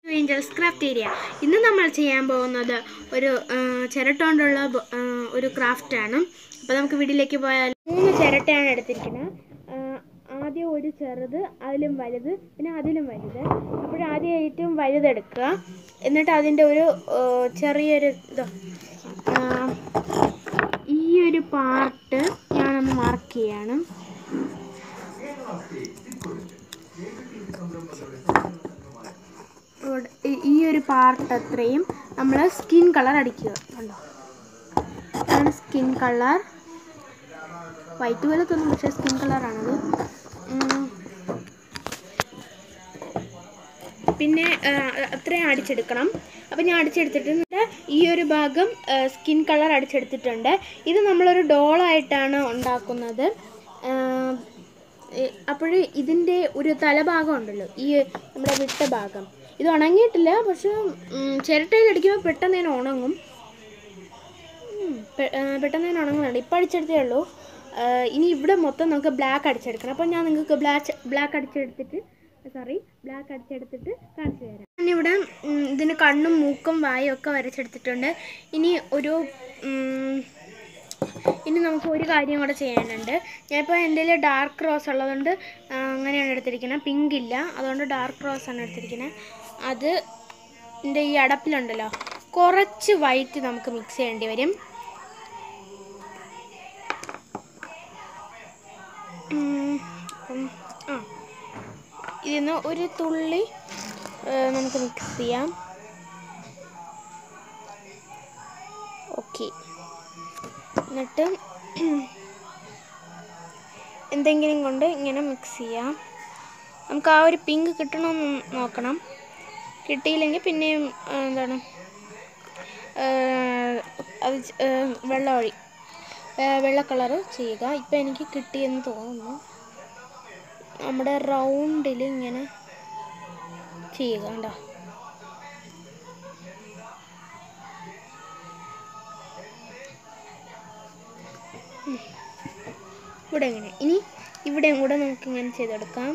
Angeles craft area ഇന്ന് നമ്മൾ ചെയ്യാൻ പോകുന്നത് ഒരു ആ, ചിരട്ട കൊണ്ടുള്ള ബ- ആ, ഒരു ക്രാഫ്റ്റാണ് അപ്പോൾ നമുക്ക് വീട്ടിലേക്ക് പോയാൽ മൂന്ന് ചിരട്ടയാണ് എടുത്തിരിക്കുന്നത് ആ, ആദ്യം ഒരു ചെറുത് അതിലും വലുത് പിന്നെ അതിലും വലുത് അപ്പോൾ ആദ്യം ഏറ്റവും വലുത് എടുക്കുക എന്നിട്ട് അതിൻ്റെ ഒരു ആ, ചെറിയൊരു ഇത് ആ, ഈ ഒരു പാർട്ട് ഞാനൊന്ന് മാർക്ക് ചെയ്യാണ് ഇവിടെ ഈ- ഈ ഒരു പാർട്ട് അത്രയും നമ്മൾ സ്കിൻ കളർ അടിക്കുക കണ്ടോ ഇതാണ് സ്കിൻ കളർ വൈറ്റ് പോലെ തോന്നും പക്ഷേ സ്കിൻ കളറാണത് ഉം. പിന്നെ ആ, അത്രയും അടിച്ചെടുക്കണം അപ്പം ഞാൻ അടിച്ചെടുത്തിട്ടുണ്ട് ഈ ഒരു ഭാഗം സ്കിൻ കളർ അടിച്ചെടുത്തിട്ടുണ്ട് ഇത് നമ്മളൊരു ഡോളായിട്ടാണ് ഉണ്ടാക്കുന്നത് അപ്പോൾ ഇതിൻ്റെ ഒരു തലഭാഗം ഉണ്ടല്ലോ ഈ നമ്മുടെ വിട്ട ഭാഗം ഇത് ഉണങ്ങിയിട്ടില്ല പക്ഷെ ഉം, ചിരട്ടയിൽ അടിക്കുമ്പോൾ പെട്ടെന്ന് തന്നെ ഉണങ്ങും ഉം, പെ- ആ, പെട്ടെന്ന് തന്നെ ഉണങ്ങുന്നുണ്ട് ഇപ്പം അടിച്ചെടുത്തേ ഉള്ളൂ ആ, ഇനി ഇവിടെ മൊത്തം നമുക്ക് ബ്ലാക്ക് അടിച്ചെടുക്കണം അപ്പോൾ ഞാൻ നിങ്ങൾക്ക് ബ്ലാക്ക് ബ്ലാക്ക് അടിച്ചെടുത്തിട്ട് സോറി ബ്ലാക്ക് അടിച്ചെടുത്തിട്ട് കാണിച്ചു തരാം ഞാനിവിടെ ഉം, ഇതിന് കണ്ണും മൂക്കും വായും ഒക്കെ വരച്ചെടുത്തിട്ടുണ്ട് ഇനി ഒരു ഉം, ഇനി നമുക്ക് ഒരു കാര്യം കൂടെ ചെയ്യാനുണ്ട് ഞാനിപ്പോൾ എൻ്റെ കയ്യിൽ ഡാർക്ക് റോസ് ഉള്ളതുകൊണ്ട് ആ, അങ്ങനെയാണ് എടുത്തിരിക്കുന്നത് പിങ്ക് ഇല്ല അതുകൊണ്ട് ഡാർക്ക് റോസ് ആണ് എടുത്തിരിക്കുന്നത് അത് എൻ്റെ ഈ അടപ്പിലുണ്ടല്ലോ കുറച്ച് വൈറ്റ് നമുക്ക് മിക്സ് ചെയ്യേണ്ടി വരും ഉം, ഉം, ആ ഇതിന്ന് ഒരു തുള്ളി ആ, നമുക്ക് മിക്സ് ചെയ്യാം ഓക്കെ എന്നിട്ട് എന്തെങ്കിലും കൊണ്ട് ഇങ്ങനെ മിക്സ് ചെയ്യാം നമുക്ക് ആ ഒരു പിങ്ക് കിട്ടണമെന്ന് നോക്കണം കിട്ടിയില്ലെങ്കിൽ പിന്നെയും ആ, എന്താണ് ആ, അത് ച- ആ, വെള്ളം ഒഴി ആ, വെള്ള കളറ് ചെയ്യുക ഇപ്പം എനിക്ക് കിട്ടിയെന്ന് തോന്നുന്നു നമ്മുടെ റൗണ്ടിൽ ഇങ്ങനെ ചെയ്യുക കണ്ടോ ഇവിടെ എങ്ങനെ ഇനി ഇവിടെയും കൂടെ നമുക്ക് ഇങ്ങനെ ചെയ്തെടുക്കാം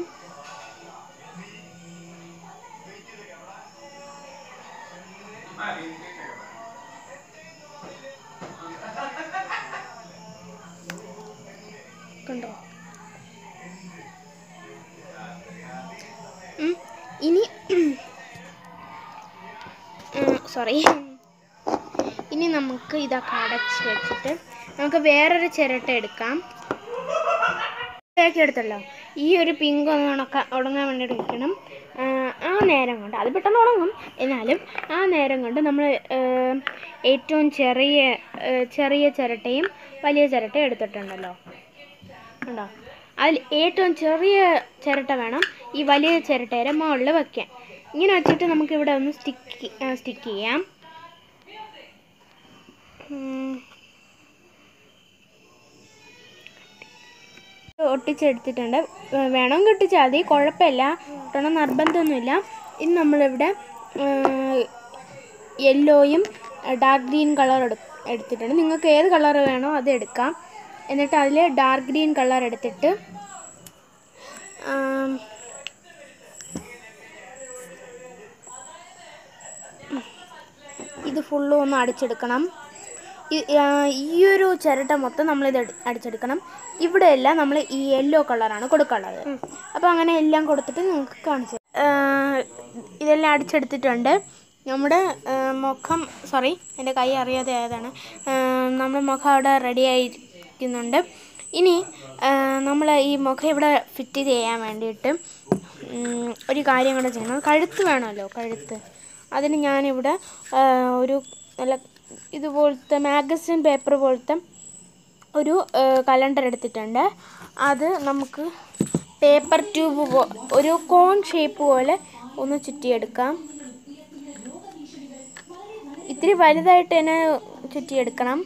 കണ്ടോ ഉം, ഇനി സോറി ഇനി നമുക്ക് ഇതൊക്കെ അടച്ച് വെച്ചിട്ട് നമുക്ക് വേറൊരു ചിരട്ട എടുക്കാം ചിരട്ട എടുത്തല്ലോ ഈ ഒരു പിങ്ക് ഒന്ന് ഉണക്ക ഉണങ്ങാൻ വേണ്ടിയിട്ട് വെക്കണം ആ, ആ നേരം കൊണ്ട് അത് പെട്ടെന്ന് ഉണങ്ങും എന്നാലും ആ നേരം കൊണ്ട് നമ്മൾ ഏറ്റവും ചെറിയ ആ, ചെറിയ ചിരട്ടയും വലിയ ചിരട്ടയും എടുത്തിട്ടുണ്ടല്ലോ ഉണ്ടോ അതിൽ ഏറ്റവും ചെറിയ ചിരട്ട വേണം ഈ വലിയ ചിരട്ടയുടെ മുകളിൽ വെക്കാൻ ഇങ്ങനെ വെച്ചിട്ട് നമുക്ക് ഇവിടെ ഒന്ന് സ്റ്റിക്ക് സ്റ്റിക്ക് ചെയ്യാം ഉം. ഒട്ടിച്ചെടുത്തിട്ടുണ്ട് വേ- വേണമെങ്കിൽ ഒട്ടിച്ചാൽ മതി കുഴപ്പമില്ല ഒട്ടണം നിർബന്ധമൊന്നുമില്ല ഇനി നമ്മളിവിടെ യെല്ലോയും ഡാർക്ക് ഗ്രീൻ കളർ എടുത്തിട്ടുണ്ട് നിങ്ങൾക്ക് ഏത് കളർ വേണോ അത് എടുക്കാം എന്നിട്ട് അതിൽ ഡാർക്ക് ഗ്രീൻ കളർ എടുത്തിട്ട് ആം, ഇത് ഫുള്ളും ഒന്ന് അടിച്ചെടുക്കണം ഈ- ആ, ഈ ഒരു ചിരട്ട മൊത്തം നമ്മളിത് അടി- അടിച്ചെടുക്കണം ഇവിടെയെല്ലാം നമ്മൾ ഈ യെല്ലോ കളറാണ് കൊടുക്കാനുള്ളത് അപ്പോൾ അങ്ങനെ എല്ലാം കൊടുത്തിട്ട് നിങ്ങൾക്ക് കാണിച്ചു തരാം. ആ, ഇതെല്ലാം അടിച്ചെടുത്തിട്ടുണ്ട് നമ്മുടെ ആ, മുഖം സോറി എൻ്റെ കൈ അറിയാതെ ആയതാണ് ആ, നമ്മുടെ മുഖം അവിടെ റെഡി ആയിരിക്കുന്നുണ്ട് ഇനി നമ്മൾ ഈ മുഖം ഇവിടെ ഫിറ്റ് ചെയ്യാൻ വേണ്ടിയിട്ട് ഉം, ഒരു കാര്യം കൂടെ ചെയ്യണം കഴുത്ത് വേണമല്ലോ കഴുത്ത് അതിന് ഞാനിവിടെ ആ, ഒരു നല്ല ഇതുപോലത്തെ മാഗസിൻ പേപ്പർ പോലത്തെ ഒരു കലണ്ടർ എടുത്തിട്ടുണ്ട് അത് നമുക്ക് പേപ്പർ ട്യൂബ് പോ ഒരു കോൺ ഷേപ്പ് പോലെ ഒന്ന് ചുറ്റിയെടുക്കാം ഇത്തിരി വലുതായിട്ട് തന്നെ ചുറ്റിയെടുക്കണം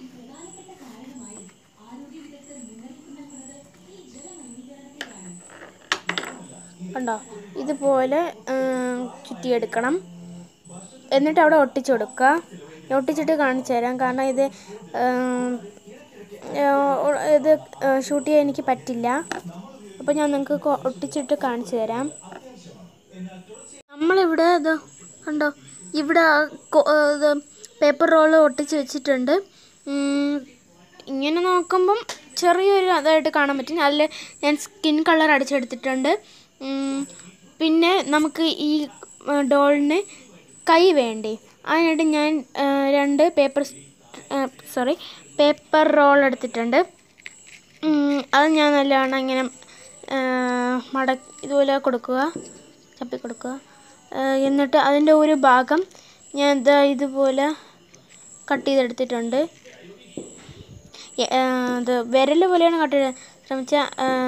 കണ്ടോ ഇതുപോലെ ഉം, ചുറ്റിയെടുക്കണം എന്നിട്ട് അവിടെ ഒട്ടിച്ചു കൊടുക്കുക ഞാൻ ഒട്ടിച്ചിട്ട് കാണിച്ചു തരാം കാരണം ഇത് ഉം, ഏഹ്, ഇത് ഷൂട്ട് ചെയ്യാൻ എനിക്ക് പറ്റില്ല അപ്പോൾ ഞാൻ നിങ്ങൾക്ക് കൊ- ഒട്ടിച്ചിട്ട് കാണിച്ചു തരാം നമ്മളിവിടെ ഇത് കണ്ടോ ഇവിടെ ആ കൊ- ആ, ഇത് പേപ്പർ റോള് ഒട്ടിച്ച് വെച്ചിട്ടുണ്ട് ഉം, ഇങ്ങനെ നോക്കുമ്പം ചെറിയൊരു അതായിട്ട് കാണാൻ പറ്റും അതിൽ ഞാൻ സ്കിൻ കളർ അടിച്ചെടുത്തിട്ടുണ്ട് ഉം, പിന്നെ നമുക്ക് ഈ ഡോളിന് കൈ വേണ്ടേ അതിനായിട്ട് ഞാൻ ആ, രണ്ട് പേപ്പർ സോറി പേപ്പർ റോൾ എടുത്തിട്ടുണ്ട് ഉം, അത് ഞാൻ നല്ലവണ്ണം ഇങ്ങനെ മട ഇതുപോലെ കൊടുക്കുക ചപ്പി കൊടുക്കുക ആ, എന്നിട്ട് അതിൻ്റെ ഒരു ഭാഗം ഞാൻ ഇതാ ഇതുപോലെ കട്ട് ചെയ്തെടുത്തിട്ടുണ്ട് എ- ആ, ഇത് വിരൽ പോലെയാണ് കട്ട് ചെയ്യാൻ ശ്രമിച്ചാൽ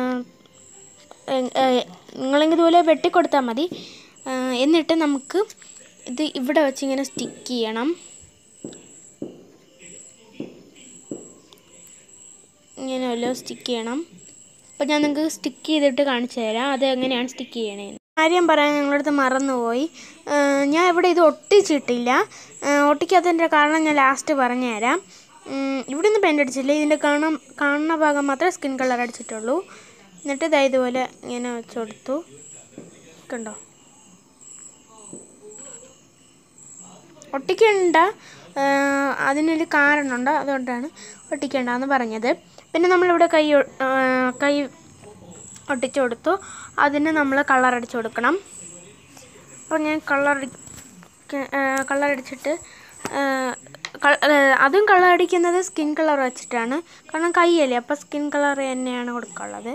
നിങ്ങളെങ്കിൽ ഇതുപോലെ വെട്ടിക്കൊടുത്താൽ മതി ആ, എന്നിട്ട് നമുക്ക് ഇത് ഇവിടെ വെച്ച് ഇങ്ങനെ സ്റ്റിക്ക് ചെയ്യണം ഇങ്ങനെ വല്ലതും സ്റ്റിക്ക് ചെയ്യണം അപ്പോൾ ഞാൻ നിങ്ങൾക്ക് സ്റ്റിക്ക് ചെയ്തിട്ട് കാണിച്ചു തരാം അത് എങ്ങനെയാണ് സ്റ്റിക്ക് ചെയ്യണേന്ന് കാര്യം പറയാൻ ഞങ്ങളടുത്ത് മറന്നുപോയി ആ, ഞാൻ ഇവിടെ ഇത് ഒട്ടിച്ചിട്ടില്ല ആ, ഒട്ടിക്കാത്തതിൻ്റെ കാരണം ഞാൻ ലാസ്റ്റ് പറഞ്ഞു തരാം ഉം, ഇവിടെ നിന്ന് പെയിൻ്റ് അടിച്ചില്ല ഇതിൻ്റെ കാണാൻ കാണുന്ന ഭാഗം മാത്രമേ സ്കിൻ കളർ അടിച്ചിട്ടുള്ളൂ എന്നിട്ട് ഇതാ ഇതുപോലെ ഇങ്ങനെ വെച്ച് കൊടുത്തു കണ്ടോ ഒട്ടിക്കണ്ട ആ, അതിനൊരു കാരണമുണ്ട് അതുകൊണ്ടാണ് ഒട്ടിക്കണ്ടെന്ന് പറഞ്ഞത് പിന്നെ നമ്മളിവിടെ കൈ ഒ- ആ, കൈ ഒട്ടിച്ചു കൊടുത്തു അതിന് നമ്മൾ കളർ അടിച്ചു കൊടുക്കണം അപ്പോൾ ഞാൻ കളർ കളർ അടിച്ചിട്ട് ആ, ക- ആ, അതും കളർ അടിക്കുന്നത് സ്കിൻ കളർ വെച്ചിട്ടാണ് കാരണം കൈയല്ലേ അപ്പോൾ സ്കിൻ കളർ തന്നെയാണ് കൊടുക്കാനുള്ളത്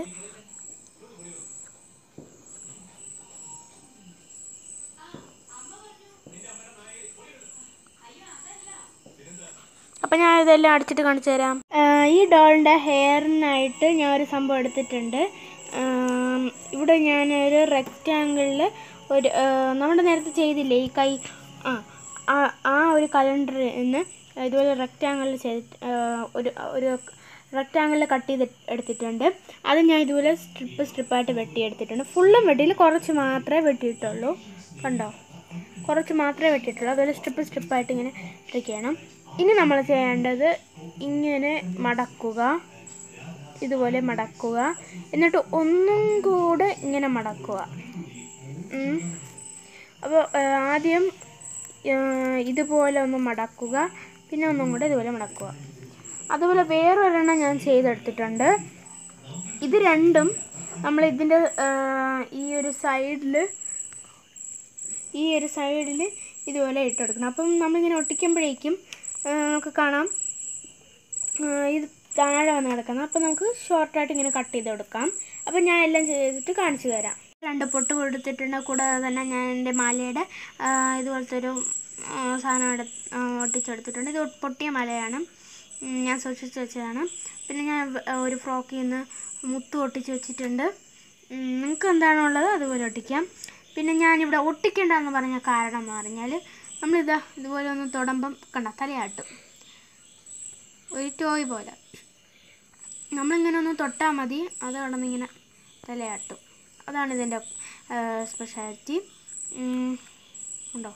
അപ്പം ഞാൻ ഇതെല്ലാം അടിച്ചിട്ട് കാണിച്ചു തരാം ഈ ഡോളിൻ്റെ ഹെയറിനായിട്ട് ഞാൻ ഒരു സംഭവം എടുത്തിട്ടുണ്ട് ആം, ഇവിടെ ഞാൻ ഒരു റെക്റ്റാങ്കിളിൽ ഒരു ആ, നമ്മുടെ നേരത്തെ ചെയ്തില്ലേ ഈ കൈ ആ ആ- ആ ഒരു കലണ്ടറിൽ നിന്ന് ഇതുപോലെ റെക്റ്റാങ്കിളിൽ ചെയ്ത് ആ, ഒരു ഒരു റെക്റ്റാങ്കിളിൽ കട്ട് ചെയ്ത് എടുത്തിട്ടുണ്ട് അത് ഞാൻ ഇതുപോലെ സ്ട്രിപ്പ് സ്ട്രിപ്പായിട്ട് വെട്ടിയെടുത്തിട്ടുണ്ട് ഫുള്ളും വെട്ടിയിൽ കുറച്ച് മാത്രമേ വെട്ടിയിട്ടുള്ളൂ കണ്ടോ കുറച്ച് മാത്രമേ വെട്ടിയിട്ടുള്ളൂ അതുപോലെ സ്ട്രിപ്പ് സ്ട്രിപ്പായിട്ട് ഇങ്ങനെ ഇട്ടിരിക്കണം ഇനി നമ്മൾ ചെയ്യേണ്ടത് ഇങ്ങനെ മടക്കുക ഇതുപോലെ മടക്കുക എന്നിട്ട് ഒന്നും കൂടെ ഇങ്ങനെ മടക്കുക ഉം. അപ്പോൾ ആദ്യം ആ, ഇതുപോലെ ഒന്ന് മടക്കുക പിന്നെ ഒന്നും കൂടെ ഇതുപോലെ മടക്കുക അതുപോലെ വേറൊരെണ്ണം ഞാൻ ചെയ്തെടുത്തിട്ടുണ്ട് ഇത് രണ്ടും നമ്മൾ ഇതിൻ്റെ ഈ ഒരു സൈഡിൽ ഈ ഒരു സൈഡിൽ ഇതുപോലെ ഇട്ടെടുക്കണം അപ്പം നമ്മളിങ്ങനെ ഒട്ടിക്കുമ്പോഴേക്കും ആ, നമുക്ക് കാണാം ആ, ഇത് താഴെ വന്ന് കിടക്കുന്നത് അപ്പം നമുക്ക് ഷോർട്ടായിട്ട് ഇങ്ങനെ കട്ട് ചെയ്ത് കൊടുക്കാം അപ്പം ഞാൻ എല്ലാം ചെയ്തിട്ട് കാണിച്ചു തരാം രണ്ട് പൊട്ട് കൊടുത്തിട്ടുണ്ട് കൂടാതെ തന്നെ ഞാൻ എൻ്റെ മാലയുടെ ആ, ഇതുപോലത്തെ ഒരു ആ, സാധനം എടു ആ, ഒട്ടിച്ചെടുത്തിട്ടുണ്ട് ഇത് പൊട്ടിയ മാലയാണ് ഉം, ഞാൻ സൂക്ഷിച്ച് വെച്ചതാണ് പിന്നെ ഞാൻ വ- ഒരു ഫ്രോക്കിൽ നിന്ന് മുത്ത് ഒട്ടിച്ച് വെച്ചിട്ടുണ്ട് ഉം, നിങ്ങൾക്ക് എന്താണുള്ളത് അതുപോലെ ഒട്ടിക്കാം പിന്നെ ഞാനിവിടെ ഒട്ടിക്കേണ്ടെന്ന് പറഞ്ഞ കാരണം എന്ന് പറഞ്ഞാൽ നമ്മളിതാ ഇതുപോലെ ഒന്ന് തൊടുമ്പം കണ്ട തലയാട്ടും ഒരു ടോയ് പോലെ നമ്മളിങ്ങനെ ഒന്ന് തൊട്ടാൽ മതി അത് കടന്നിങ്ങനെ തലയാട്ടും അതാണ് ഇതിൻ്റെ സ്പെഷ്യാലിറ്റി ഉണ്ടോ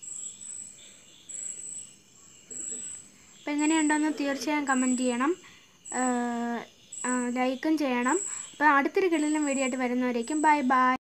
അപ്പോൾ എങ്ങനെയുണ്ടെന്ന് തീർച്ചയായും കമൻറ്റ് ചെയ്യണം ലൈക്കും ചെയ്യണം അപ്പോൾ അടുത്തൊരു കിളിലും വീഡിയോ ആയിട്ട് വരുന്നവരേക്കും ബൈ ബൈ